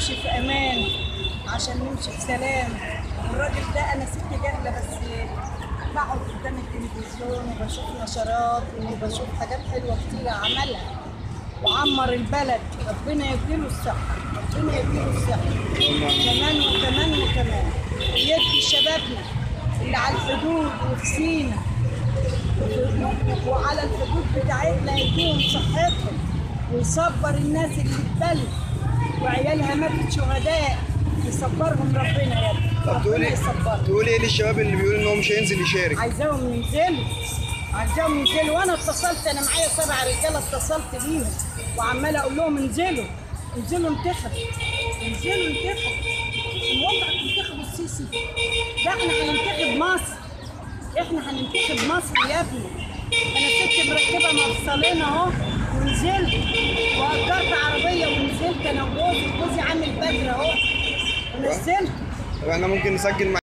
نمشي في امان عشان نمشي في سلام الراجل ده انا ست جاهله بس بقعد قدام التلفزيون وبشوف نشرات وبشوف حاجات حلوه كتير عملها وعمر البلد ربنا يديله الصحه ربنا يديله الصحه كمان وكمان وكمان يدي شبابنا اللي على الحدود وفي سينا وعلى الحدود بتاعتنا يديهم صحتهم ويصبر الناس اللي اتبلت وعيالها ماتت شهداء يصبرهم ربنا يا ابني طب تقول ربنا ايه يصبرهم تقول ايه للشباب اللي بيقول ان هو مش هينزل يشارك عايزاهم ينزلوا عايزاهم ينزلوا وانا اتصلت انا معايا سبع رجاله اتصلت بيهم وعماله اقول لهم انزلوا انزلوا انتخبوا انزلوا انتخبوا الوضع انتخبوا السيسي ده احنا هننتخب مصر احنا هننتخب مصر يا ابني انا ست مركبه مفصلين اهو ونزلت واجرت عربيه ونزلت انا وجوزي وجوزي عامل بدر اهو ونزلت طب احنا ممكن نسجل مع